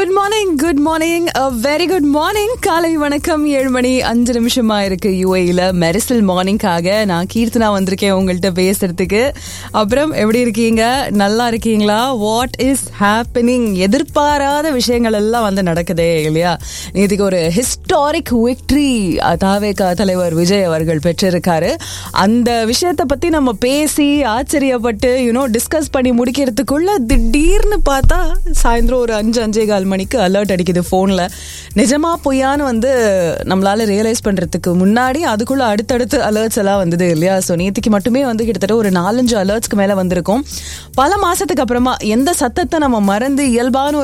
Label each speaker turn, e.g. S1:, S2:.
S1: good morning good morning very good morning காலை வணக்கம் ஏழு மணி அஞ்சு நிமிஷமா இருக்கு யூஏல மெரிசல் மார்னிங்காக நான் கீர்த்தனா வந்திருக்கேன் உங்கள்கிட்ட பேசுறதுக்கு அப்புறம் எப்படி இருக்கீங்க நல்லா இருக்கீங்களா வாட் இஸ் ஹேப்பனிங் எதிர்பாராத விஷயங்கள் எல்லாம் வந்து நடக்குதே இல்லையா நேற்றுக்கு ஒரு ஹிஸ்டாரிக் விக்ட்ரி தாவேகா தலைவர் விஜய் அவர்கள் பெற்றிருக்காரு அந்த விஷயத்தை பத்தி நம்ம பேசி ஆச்சரியப்பட்டு யூனோ டிஸ்கஸ் பண்ணி முடிக்கிறதுக்குள்ள திடீர்னு பார்த்தா சாயந்தரம் ஒரு அஞ்சு அஞ்சே கால் மணிக்கு அலர்ட் அடிக்குது ஃபோனில் நிஜமா பொய்யான்னு வந்து நம்மளால ரியலைஸ் பண்ணுறதுக்கு முன்னாடி அதுக்குள்ள அடுத்தடுத்து அலர்ட்ஸ் எல்லாம் வந்தது இல்லையா ஸோ நேற்றுக்கு மட்டுமே வந்து கிட்டத்தட்ட ஒரு நாலஞ்சு அலர்ட்ஸ்க்கு மேலே வந்திருக்கும் பல மாசத்துக்கு அப்புறமா எந்த சத்தத்தை நம்ம மறந்து இயல்பான ஒரு